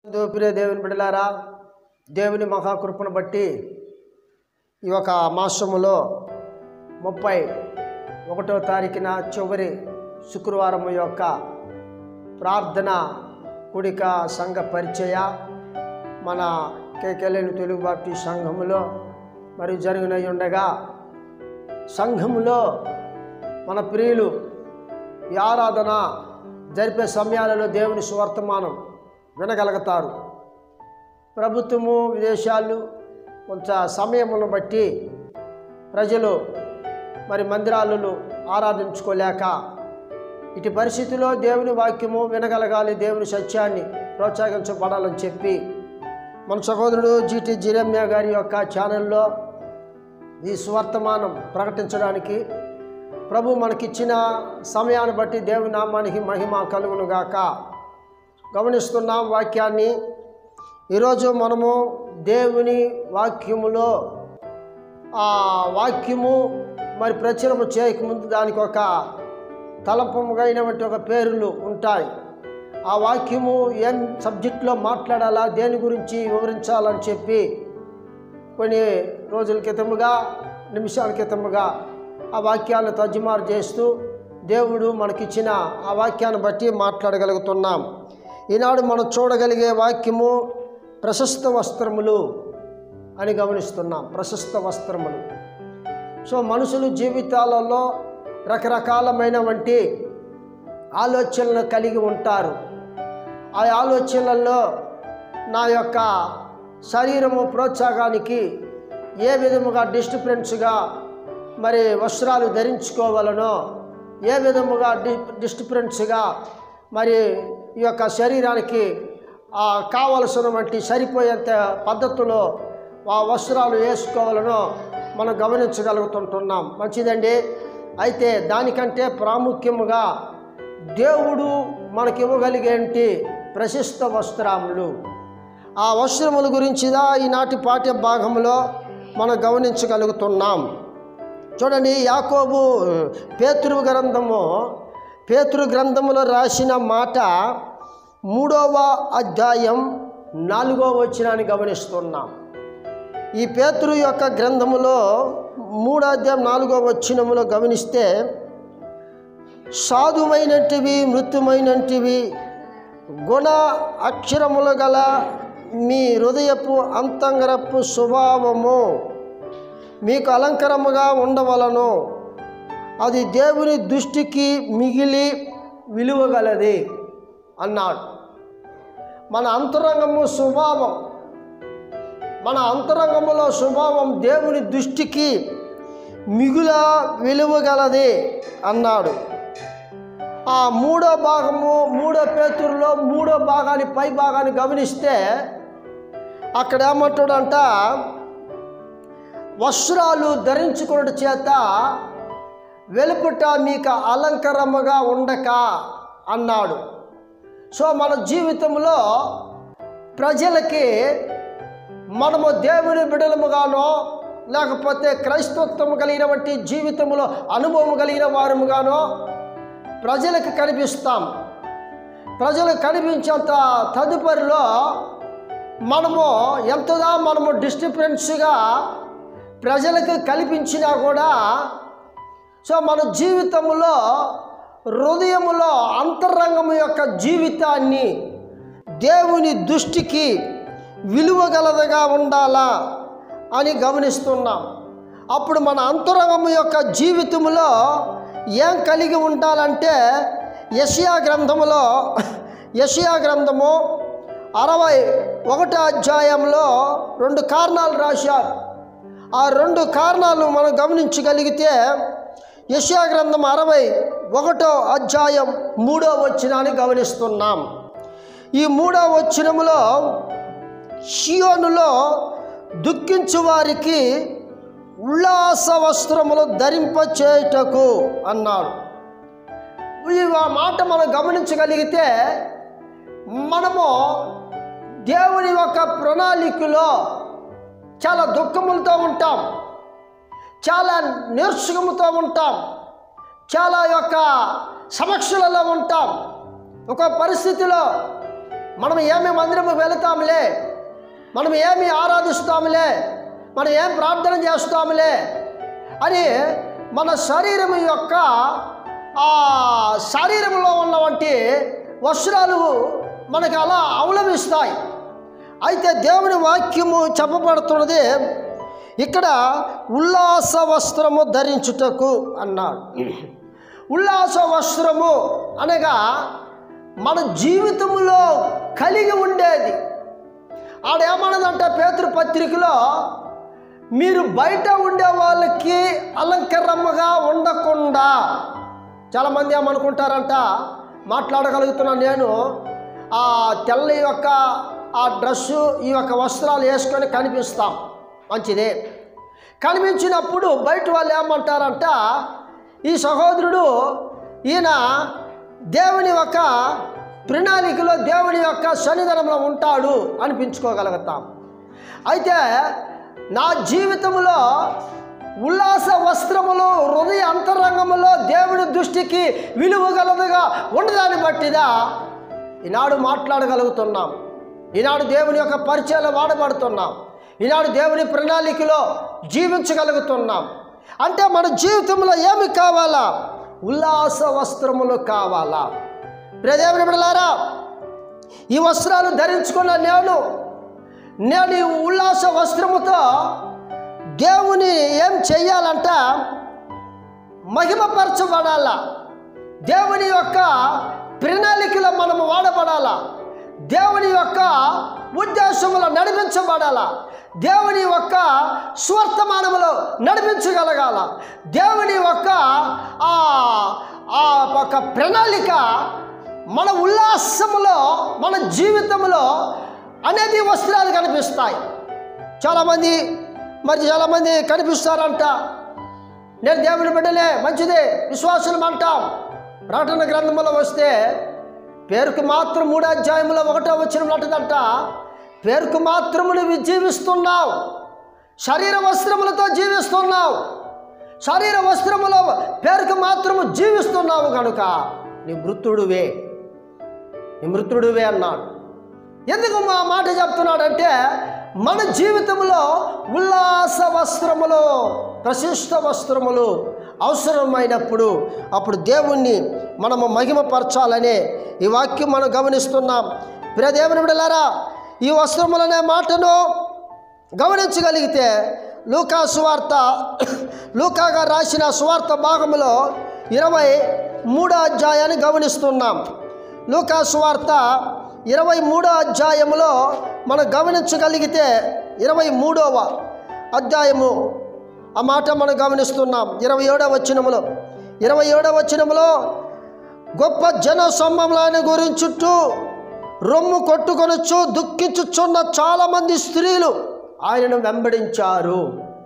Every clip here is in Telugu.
ప్రియ దేవుని బిడలారా దేవుని మహాకృపను బట్టి ఈ యొక్క మాసములో ముప్పై ఒకటో తారీఖున చివరి శుక్రవారం యొక్క ప్రార్థన కుడిక సంఘ పరిచయ మన కేకెలేని తెలుగు బాప్టి సంఘములో మరి జరిగినై ఉండగా సంఘములో మన ప్రియులు ఈ ఆరాధన జరిపే సమయాలలో దేవుని సువర్తమానం వినగలుగుతారు ప్రభుత్వము విదేశాలు కొంత సమయమును బట్టి ప్రజలు మరి మందిరాలను ఆరాధించుకోలేక ఇటు పరిస్థితిలో దేవుని వాక్యము వినగలగాలి దేవుని సత్యాన్ని ప్రోత్సహించబడాలని చెప్పి మన సహోదరుడు జీటి జిరమ్య గారి యొక్క ఛానల్లో ఈ సువర్తమానం ప్రకటించడానికి ప్రభు మనకిచ్చిన సమయాన్ని బట్టి దేవుని నామానికి మహిమ కలుగునుగాక గమనిస్తున్నాం వాక్యాన్ని ఈరోజు మనము దేవుని వాక్యములో ఆ వాక్యము మరి ప్రచురము చేయకముందు దానికి ఒక తలపముగైనటువంటి ఒక పేర్లు ఉంటాయి ఆ వాక్యము ఏం సబ్జెక్టులో మాట్లాడాలా దేని గురించి వివరించాలని చెప్పి కొన్ని రోజుల క్రితముగా నిమిషాల క్రితముగా ఆ వాక్యాలను తర్జుమారు చేస్తూ దేవుడు మనకిచ్చిన ఆ వాక్యాన్ని బట్టి మాట్లాడగలుగుతున్నాం ఈనాడు మనం చూడగలిగే వాక్యము ప్రశస్త వస్త్రములు అని గమనిస్తున్నాం ప్రశస్త వస్త్రములు సో మనుషులు జీవితాలలో రకరకాలమైనవంటి ఆలోచనలు కలిగి ఉంటారు ఆ ఆలోచనలలో నా యొక్క శరీరము ప్రోత్సాహానికి ఏ విధముగా డిస్టిప్రెన్స్గా మరి వస్త్రాలు ధరించుకోవాలనో ఏ విధముగా డి డిస్టిప్రెన్స్గా మరి ఈ యొక్క శరీరానికి ఆ కావలసినటువంటి సరిపోయేంత పద్ధతిలో ఆ వస్త్రాలు వేసుకోవాలనో మనం గమనించగలుగుతుంటున్నాం మంచిదండి అయితే దానికంటే ప్రాముఖ్యముగా దేవుడు మనకి ఇవ్వగలిగేంటి ప్రశస్త వస్త్రములు ఆ వస్త్రముల గురించిదా ఈనాటి పాఠ్య భాగంలో మనం గమనించగలుగుతున్నాం చూడండి యాకోబు పేతృ గ్రంథము పేతృ గ్రంథములో రాసిన మాట మూడవ అధ్యాయం నాలుగవ వచనాన్ని గమనిస్తున్నాం ఈ పేతృ యొక్క గ్రంథములో మూడో అధ్యాయం నాలుగో వచనములో గమనిస్తే సాధువైనటివి మృత్యుమైనటివి గుణ అక్షరములు గల మీ హృదయపు అంతరంగరపు స్వభావము మీకు అలంకరముగా ఉండవలను అది దేవుని దృష్టికి మిగిలి విలువగలది అన్నాడు మన అంతరంగము స్వభావం మన అంతరంగములో స్వభావం దేవుని దృష్టికి మిగుల విలువగలది అన్నాడు ఆ మూడో భాగము మూడో పేతురులో మూడో భాగాన్ని పై భాగాన్ని గమనిస్తే అక్కడ ఏమంటాడంట వస్త్రాలు ధరించుకున్న చేత వెలుపుట మీకు అలంకరముగా ఉండక అన్నాడు సో మన జీవితంలో ప్రజలకి మనము దేవుని బిడలముగానో లేకపోతే క్రైస్తవత్వము కలిగినటువంటి జీవితంలో అనుభవం కలిగిన వారముగానో ప్రజలకు కనిపిస్తాం ప్రజలకు కనిపించేంత తదుపరిలో మనము ఎంతగా మనము డిస్టిఫరెన్స్గా ప్రజలకు కల్పించినా కూడా సో మన జీవితంలో హృదయములో అంతరంగము యొక్క జీవితాన్ని దేవుని దృష్టికి విలువగలదిగా ఉండాలా అని గమనిస్తున్నాం అప్పుడు మన అంతరంగము యొక్క జీవితంలో ఏం కలిగి ఉండాలంటే యషియా గ్రంథములో యషియా గ్రంథము అరవై ఒకటో అధ్యాయంలో రెండు కారణాలు రాశారు ఆ రెండు కారణాలు మనం గమనించగలిగితే యషియా గ్రంథం అరవై ఒకటో అధ్యాయం మూడో వచ్చినాన్ని గమనిస్తున్నాం ఈ మూడో వచ్చినములో షియోనులో దుఃఖించు వారికి ఉల్లాస వస్త్రములు ధరింపచేయుటకు అన్నాడు ఈ మాట మనం గమనించగలిగితే మనము దేవుని యొక్క ప్రణాళికలో చాలా దుఃఖములతో ఉంటాం చాలా నీరసముతో ఉంటాం చాలా యొక్క సమస్యలలో ఉంటాం ఒక పరిస్థితిలో మనం ఏమి మందిరము వెళతాములే మనం ఏమి ఆరాధిస్తాములే మనం ఏం ప్రార్థన చేస్తాములే అని మన శరీరం యొక్క ఆ శరీరంలో ఉన్నవంటి వస్త్రాలు మనకు అలా అవలంబిస్తాయి అయితే దేవుని వాక్యము చెప్పబడుతున్నది ఇక్కడ ఉల్లాస వస్త్రము ధరించుటకు అన్నాడు ఉల్లాస వస్త్రము అనగా మన జీవితంలో కలిగి ఉండేది ఆడేమన్నదంటే పేతృ పత్రికలో మీరు బయట ఉండే వాళ్ళకి అలంకరమ్మగా ఉండకుండా చాలామంది ఏమనుకుంటారంట మాట్లాడగలుగుతున్నాను నేను ఆ తెల్ల యొక్క ఆ డ్రెస్సు ఈ యొక్క వస్త్రాలు వేసుకొని కనిపిస్తాం మంచిదే కనిపించినప్పుడు బయట వాళ్ళు ఏమంటారంట ఈ సహోదరుడు ఈయన దేవుని యొక్క ప్రణాళికలో దేవుని యొక్క సన్నిధానంలో ఉంటాడు అనిపించుకోగలుగుతాం అయితే నా జీవితంలో ఉల్లాస వస్త్రములు హృదయ అంతరంగములో దేవుని దృష్టికి విలువ గలదుగా ఉండదాన్ని బట్టిదా ఈనాడు మాట్లాడగలుగుతున్నాం ఈనాడు దేవుని యొక్క పరిచయాలు వాడబడుతున్నాం ఈనాడు దేవుని ప్రణాళికలో జీవించగలుగుతున్నాం అంటే మన జీవితంలో ఏమి కావాలా ఉల్లాస వస్త్రములు కావాలా ప్రియదేవుని బిడ్డలారా ఈ వస్త్రాలు ధరించుకున్న నేను నేను ఈ ఉల్లాస వస్త్రముతో దేవుని ఏం చెయ్యాలంట మహిమపరచబడాల దేవుని యొక్క ప్రణాళికలో మనము వాడబడాలా దేవుని యొక్క ఉద్దేశములో నడిపించబడాల దేవుని యొక్క స్వర్తమానములో నడిపించగలగాల దేవుని యొక్క ఆ ఆ ఒక ప్రణాళిక మన ఉల్లాసములో మన జీవితంలో అనేది వస్త్రాలు కనిపిస్తాయి చాలామంది మరి చాలామంది కనిపిస్తారంట నేను దేవుని బిడ్డలే మంచిదే విశ్వాసులం అంటాం ప్రకటన గ్రంథంలో వస్తే పేరుకు మాత్రం మూడో అధ్యాయంలో ఒకటో వచ్చిన అంటదంట పేరుకు మాత్రము నువ్వు జీవిస్తున్నావు శరీర వస్త్రములతో జీవిస్తున్నావు శరీర వస్త్రములో పేరుకు మాత్రము జీవిస్తున్నావు కనుక నీ మృతుడువే నీ మృతుడువే అన్నాడు ఎందుకు మా మాట చెప్తున్నాడంటే మన జీవితంలో ఉల్లాస వస్త్రములు ప్రశిష్ట వస్త్రములు అవసరమైనప్పుడు అప్పుడు దేవుణ్ణి మనము మహిమపరచాలనే ఈ వాక్యం మనం గమనిస్తున్నాం ప్రియ దేవుని బిడలారా ఈ వస్త్రములనే మాటను గమనించగలిగితే లూకా సువార్త లూకాగా రాసిన సువార్త భాగంలో ఇరవై మూడో అధ్యాయాన్ని గమనిస్తున్నాం లూకా సువార్త ఇరవై మూడో అధ్యాయములో మనం గమనించగలిగితే ఇరవై మూడవ అధ్యాయము ఆ మాట మనం గమనిస్తున్నాం ఇరవై ఏడవ వచనములో ఇరవై ఏడవ వచనములో గొప్ప జన సమూహాన్ని గురించుట్టు రొమ్ము కొట్టుకొనొచ్చు దుఃఖించుచున్న చాలామంది స్త్రీలు ఆయనను వెంబడించారు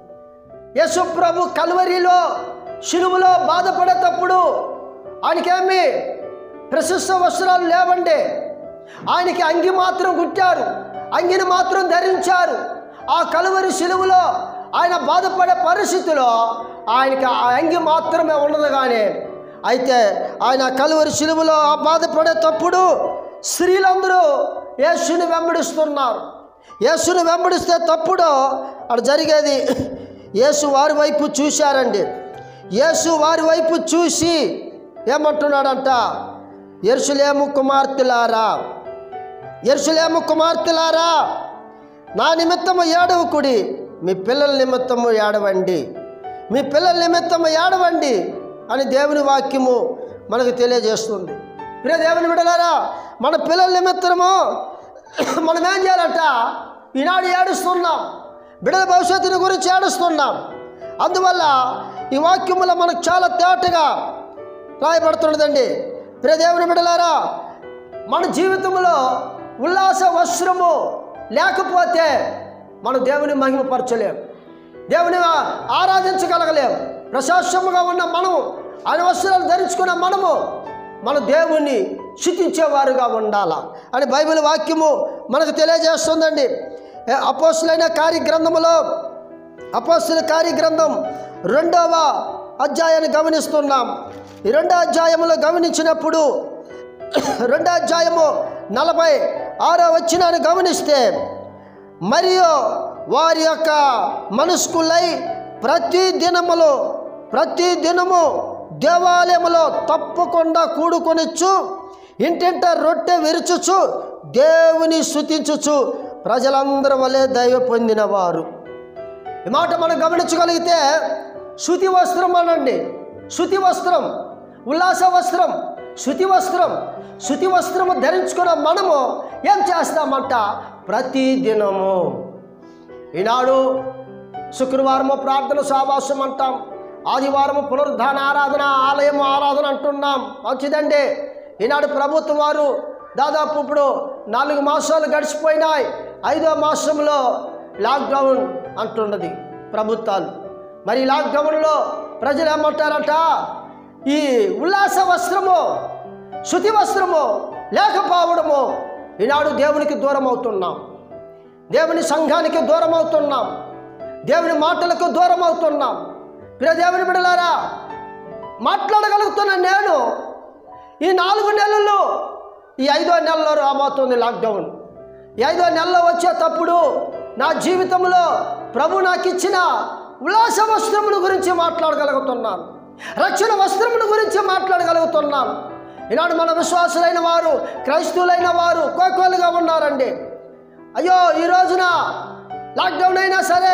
యేసు ప్రభు కల్వరిలో శిలువలో బాధపడేటప్పుడు ఆయనకేమి ప్రశస్త వస్త్రాలు లేవండి ఆయనకి అంగి మాత్రం కుట్టారు అంగిని మాత్రం ధరించారు ఆ కలువరి శిలువలో ఆయన బాధపడే పరిస్థితిలో ఆయనకి ఆ అంగి మాత్రమే ఉండదు కానీ అయితే ఆయన కలువరి శిలువలో ఆ బాధపడేటప్పుడు స్త్రీలందరూ యేసుని వెంబడిస్తున్నారు యేసుని వెంబడిస్తే తప్పుడు అక్కడ జరిగేది యేసు వారి వైపు చూశారండి యేసు వారి వైపు చూసి ఏమంటున్నాడంట ఎరుసలేము కుమార్తెలారా ఎరుసలేము కుమార్తెలారా నా నిమిత్తము ఏడవకుడి మీ పిల్లల నిమిత్తము ఏడవండి మీ పిల్లల నిమిత్తము ఏడవండి అని దేవుని వాక్యము మనకు తెలియజేస్తుంది ప్రియ దేవుని బిడలారా మన పిల్లల నిమిత్తము మనం ఏం చేయాలంట ఈనాడు ఏడుస్తున్నాం బిడల భవిష్యత్తుని గురించి ఏడుస్తున్నాం అందువల్ల ఈ వాక్యములో మనకు చాలా తేటగా రాయబడుతున్నదండి ప్రియ దేవుని బిడలారా మన జీవితంలో ఉల్లాస వస్త్రము లేకపోతే మనం దేవుని మహిమపరచలేం దేవుని ఆరాధించగలగలేం ప్రశాస్యముగా ఉన్న మనము ఆయన వస్త్రాలు ధరించుకున్న మనము మన దేవుణ్ణి శితించేవారుగా ఉండాలా అని బైబిల్ వాక్యము మనకు తెలియజేస్తుందండి ఏ అపోస్తులైన కార్యగ్రంథములో అపోస్తుల కార్యగ్రంథం రెండవ అధ్యాయాన్ని గమనిస్తున్నాం ఈ రెండో అధ్యాయంలో గమనించినప్పుడు రెండో అధ్యాయము నలభై ఆరో వచ్చినాన్ని గమనిస్తే మరియు వారి యొక్క మనస్కులై ప్రతి దినములో ప్రతి దినము దేవాలయములో తప్పకుండా కూడుకొనిచ్చు ఇంటింట రొట్టె విరుచుచు దేవుని శుతించుచు ప్రజలందరి వలె దైవ పొందినవారు ఈ మాట మనం గమనించగలిగితే శుతి వస్త్రం అనండి శుతి వస్త్రం ఉల్లాస వస్త్రం శుతి వస్త్రం శుతి వస్త్రము ధరించుకున్న మనము ఏం చేస్తామంట ప్రతి దినము ఈనాడు శుక్రవారము ప్రార్థన సావాసం అంటాం ఆదివారము పునరుద్ధాన ఆరాధన ఆలయం ఆరాధన అంటున్నాం మంచిదండి ఈనాడు ప్రభుత్వం వారు దాదాపు ఇప్పుడు నాలుగు మాసాలు గడిచిపోయినాయి ఐదో మాసంలో లాక్డౌన్ అంటున్నది ప్రభుత్వాలు మరి ఈ లాక్డౌన్లో ప్రజలు ఏమంటారట ఈ ఉల్లాస వస్త్రము శుతి వస్త్రము లేకపోవడము ఈనాడు దేవునికి దూరం అవుతున్నాం దేవుని సంఘానికి దూరం అవుతున్నాం దేవుని మాటలకు దూరం అవుతున్నాం ప్రియ దేవుని బిడలారా మాట్లాడగలుగుతున్న నేను ఈ నాలుగు నెలల్లో ఈ ఐదో నెలలో రాబోతుంది లాక్డౌన్ ఈ ఐదో నెలలో వచ్చేటప్పుడు నా జీవితంలో ప్రభు నాకు ఇచ్చిన ఉల్లాస వస్త్రముల గురించి మాట్లాడగలుగుతున్నాను రక్షణ వస్త్రముల గురించి మాట్లాడగలుగుతున్నాను ఈనాడు మన విశ్వాసులైన వారు క్రైస్తవులైన వారు కోకోలుగా ఉన్నారండి అయ్యో ఈ రోజున లాక్డౌన్ అయినా సరే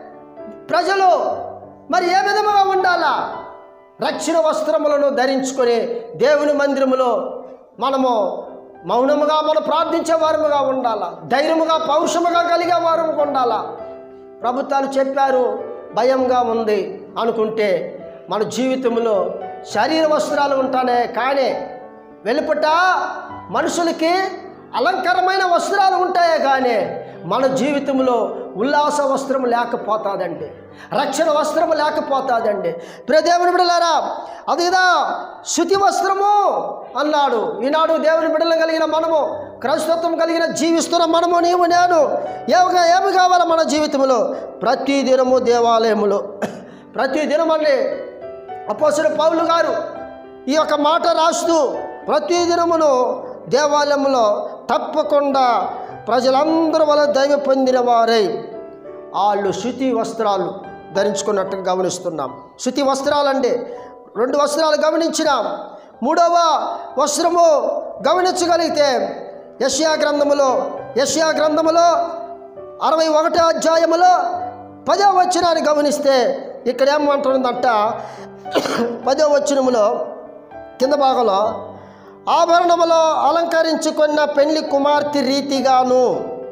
ప్రజలు మరి ఏ విధముగా ఉండాలా రక్షణ వస్త్రములను ధరించుకొని దేవుని మందిరములో మనము మౌనముగా మనం ప్రార్థించే వారముగా ఉండాలా ధైర్యముగా పౌరుషముగా కలిగే వారముగా ఉండాలా ప్రభుత్వాలు చెప్పారు భయంగా ఉంది అనుకుంటే మన జీవితంలో శరీర వస్త్రాలు ఉంటానే కానీ వెలుపట మనుషులకి అలంకరమైన వస్త్రాలు ఉంటాయే కానీ మన జీవితంలో ఉల్లాస వస్త్రం లేకపోతాదండి రక్షణ వస్త్రము లేకపోతాదండి ప్రియదేవుని బిడలారా అదిదా శుతి వస్త్రము అన్నాడు ఈనాడు దేవుని బిడలు కలిగిన మనము క్రైస్తత్వం కలిగిన జీవిస్తున్న మనము నీవు నేను ఏమి ఏమి కావాలి మన జీవితంలో ప్రతి దినము దేవాలయములో ప్రతి దినమండి అపోసరి పౌలు గారు ఈ యొక్క మాట రాస్తూ ప్రతి దినమును దేవాలయంలో తప్పకుండా ప్రజలందరూ వల్ల దైవ పొందిన వారై వాళ్ళు శుతి వస్త్రాలు ధరించుకున్నట్టుగా గమనిస్తున్నాం శుతి వస్త్రాలండి రెండు వస్త్రాలు గమనించినాం మూడవ వస్త్రము గమనించగలిగితే యష్యా గ్రంథములో యష్యా గ్రంథములో అరవై ఒకటో అధ్యాయములో పదో వచనాన్ని గమనిస్తే ఇక్కడ ఏమంటుందంట పదో వచనములో కింద భాగంలో ఆభరణములో అలంకరించుకున్న పెళ్లి కుమార్తె రీతిగాను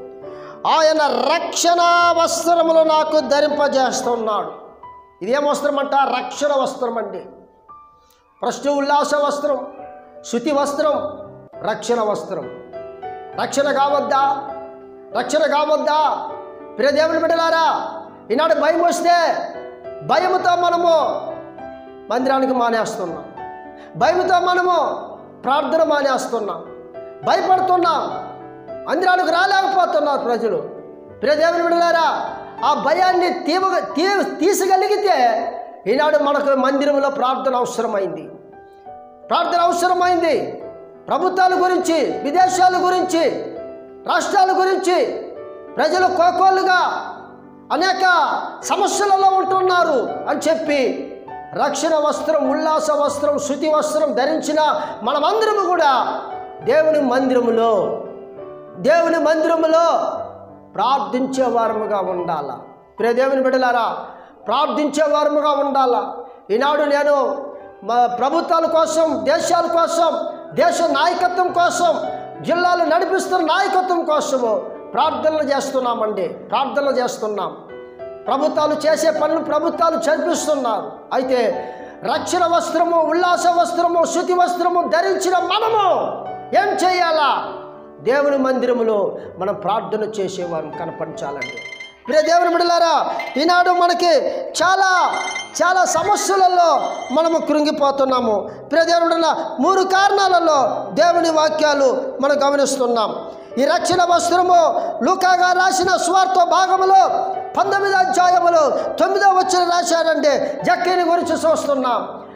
ఆయన రక్షణ వస్త్రములు నాకు ధరింపజేస్తున్నాడు ఇదేం వస్త్రం అంట రక్షణ వస్త్రం అండి ఫస్ట్ ఉల్లాస వస్త్రం శుతి వస్త్రం రక్షణ వస్త్రం రక్షణ కావద్దా రక్షణ కావద్దా ప్రియ దేవుని బిడ్డలారా ఈనాడు భయం వస్తే భయముతో మనము మందిరానికి మానేస్తున్నాం భయముతో మనము ప్రార్థన మానేస్తున్నాం భయపడుతున్నాం మందిరానికి రాలేకపోతున్నారు ప్రజలు ప్రియ దేవుని బిడ్డలారా ఆ భయాన్ని తీవ తీ తీసగలిగితే ఈనాడు మనకు మందిరంలో ప్రార్థన అవసరమైంది ప్రార్థన అవసరమైంది ప్రభుత్వాల గురించి విదేశాల గురించి రాష్ట్రాల గురించి ప్రజలు కోకోలుగా అనేక సమస్యలలో ఉంటున్నారు అని చెప్పి రక్షణ వస్త్రం ఉల్లాస వస్త్రం శుతి వస్త్రం ధరించిన మనమందరము కూడా దేవుని మందిరములో దేవుని మందిరములో ప్రార్థించే వారముగా ఉండాలా ప్రియ దేవుని బిడ్డలారా ప్రార్థించే వారముగా ఉండాలా ఈనాడు నేను మా ప్రభుత్వాల కోసం దేశాల కోసం దేశ నాయకత్వం కోసం జిల్లాలు నడిపిస్తున్న నాయకత్వం కోసము ప్రార్థనలు చేస్తున్నామండి ప్రార్థనలు చేస్తున్నాం ప్రభుత్వాలు చేసే పనులు ప్రభుత్వాలు చదివిస్తున్నారు అయితే రక్షణ వస్త్రము ఉల్లాస వస్త్రము శుతి వస్త్రము ధరించిన మనము ఏం చేయాలా దేవుని మందిరములో మనం ప్రార్థన చేసేవారు కనపరచాలండి ప్రియ దేవుని బిడ్డలారా ఈనాడు మనకి చాలా చాలా సమస్యలలో మనము కృంగిపోతున్నాము ప్రియ దేవుని బిడ్డలారా, మూడు కారణాలలో దేవుని వాక్యాలు మనం గమనిస్తున్నాం ఈ రక్షణ వస్త్రము లూకాగా రాసిన స్వార్థ భాగములో పంతొమ్మిదో అధ్యాయములో తొమ్మిదో వచ్చిన రాశారంటే జక్కీని గురించి చూస్తున్నాం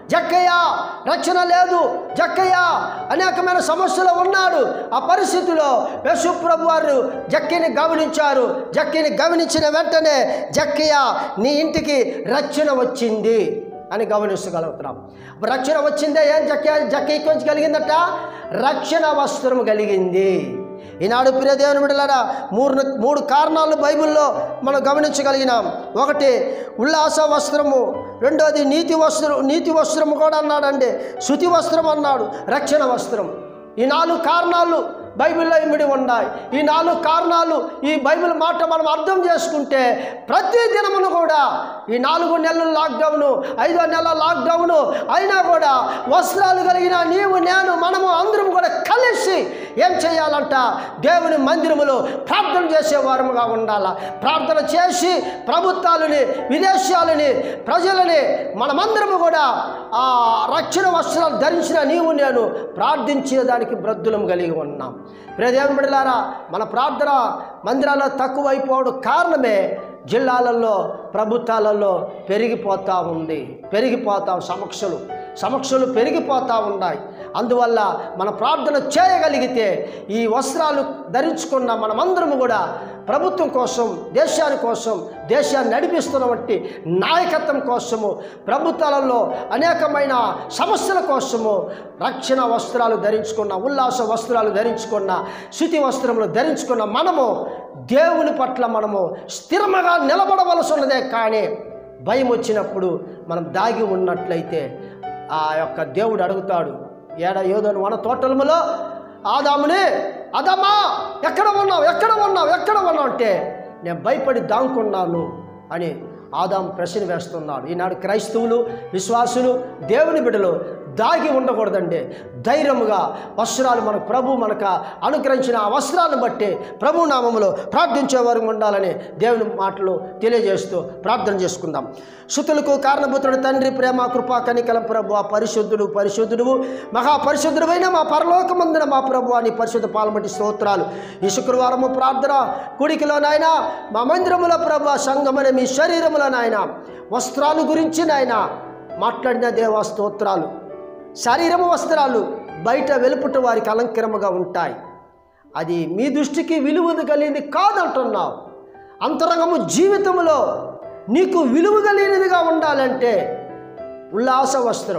జక్కయ్య రక్షణ లేదు జక్కయ్య అనేకమైన సమస్యలు ఉన్నాడు ఆ పరిస్థితిలో యశుప్రభు వారు జక్కిని గమనించారు జక్కిని గమనించిన వెంటనే జక్కయ్య నీ ఇంటికి రక్షణ వచ్చింది అని గమనించగలుగుతున్నాం ఇప్పుడు రక్షణ వచ్చిందే ఏం జక్క జక్కయ్యకి వచ్చి కలిగిందట రక్షణ వస్త్రం కలిగింది ఈనాడు ప్రియ దేవుని బిడ్డలారా మూడు మూడు కారణాలు బైబిల్లో మనం గమనించగలిగినాం ఒకటి ఉల్లాస వస్త్రము రెండోది నీతి వస్త్రం నీతి వస్త్రము కూడా అన్నాడండి శుతి వస్త్రం అన్నాడు రక్షణ వస్త్రం ఈ నాలుగు కారణాలు బైబిల్లో ఇమిడి ఉన్నాయి ఈ నాలుగు కారణాలు ఈ బైబిల్ మాట మనం అర్థం చేసుకుంటే ప్రతి దినమును కూడా ఈ నాలుగు నెలల లాక్డౌను ఐదో నెలల లాక్డౌను అయినా కూడా వస్త్రాలు కలిగిన నీవు నేను మనము అందరం కూడా కలిసి ఏం చేయాలంట దేవుని మందిరములో ప్రార్థన చేసేవారముగా ఉండాల ప్రార్థన చేసి ప్రభుత్వాలని విదేశాలని ప్రజలని మనమందరము కూడా ఆ రక్షణ వస్త్రాలు ధరించిన నీవు నేను ప్రార్థించేదానికి బ్రద్దులం కలిగి ఉన్నాం ప్రియదేవుని బిడ్డలారా మన ప్రార్థన మందిరాల్లో తక్కువైపోవడం కారణమే జిల్లాలలో ప్రభుత్వాలలో పెరిగిపోతూ ఉంది పెరిగిపోతా సమక్షలు సమక్షలు పెరిగిపోతూ ఉన్నాయి అందువల్ల మన ప్రార్థన చేయగలిగితే ఈ వస్త్రాలు ధరించుకున్న మనమందరము కూడా ప్రభుత్వం కోసం దేశాని కోసం దేశాన్ని నడిపిస్తున్నటువంటి నాయకత్వం కోసము ప్రభుత్వాలలో అనేకమైన సమస్యల కోసము రక్షణ వస్త్రాలు ధరించుకున్న ఉల్లాస వస్త్రాలు ధరించుకున్న శుతి వస్త్రములు ధరించుకున్న మనము దేవుని పట్ల మనము స్థిరముగా నిలబడవలసి ఉన్నదే కానీ భయం వచ్చినప్పుడు మనం దాగి ఉన్నట్లయితే ఆ యొక్క దేవుడు అడుగుతాడు ఏడ ఏదో వన తోటలములో ఆదాముని అదమ్మా ఎక్కడ ఉన్నావు ఎక్కడ ఉన్నావు ఎక్కడ ఉన్నావు అంటే నేను భయపడి దాంకున్నాను అని ఆదాం ప్రశ్న వేస్తున్నాడు ఈనాడు క్రైస్తవులు విశ్వాసులు దేవుని బిడ్డలు దాగి ఉండకూడదండి ధైర్యముగా వస్త్రాలు మన ప్రభు మనకు అనుగ్రహించిన ఆ వస్త్రాలను బట్టి ప్రభు నామములో ప్రార్థించే వారు ఉండాలని దేవుని మాటలు తెలియజేస్తూ ప్రార్థన చేసుకుందాం శుతులకు కారణభూతుడు తండ్రి ప్రేమ కృపా కనికల ప్రభు పరిశుద్ధుడు పరిశుద్ధుడు మహాపరిశుద్ధుడైన మా పరలోకమందున మా ప్రభు అని పరిశుద్ధ పాల్మటి స్తోత్రాలు ఈ శుక్రవారము ప్రార్థన కుడికిలో నాయన మా మందిరముల ప్రభు సంగమన మీ శరీరములో నాయన వస్త్రాలు గురించి నాయన మాట్లాడిన దేవా స్తోత్రాలు శరీరము వస్త్రాలు బయట వెలుపుట వారికి అలంకరముగా ఉంటాయి అది మీ దృష్టికి విలువ కలిగింది కాదంటున్నావు అంతరంగము జీవితంలో నీకు విలువ కలిగినదిగా ఉండాలంటే ఉల్లాస వస్త్రం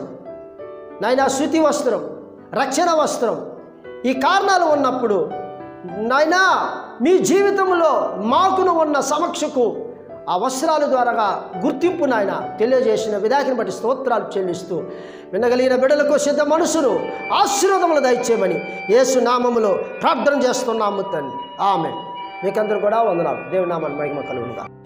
నాయన శృతి వస్త్రం రక్షణ వస్త్రం ఈ కారణాలు ఉన్నప్పుడు నాయనా మీ జీవితంలో మాకును ఉన్న సమక్షకు ఆ వస్త్రాల ద్వారా గుర్తింపు నాయన తెలియజేసిన విధాకిని బట్టి స్తోత్రాలు చెల్లిస్తూ వినగలిగిన బిడ్డలకు సిద్ధ మనసును ఆశీర్వాదములు దయచేయమని యేసు నామములో ప్రార్థన చేస్తున్నాము తండ్రి ఆమె మీకందరూ కూడా వందనాలు దేవునామాన్ని మహిమ కలుగునుగా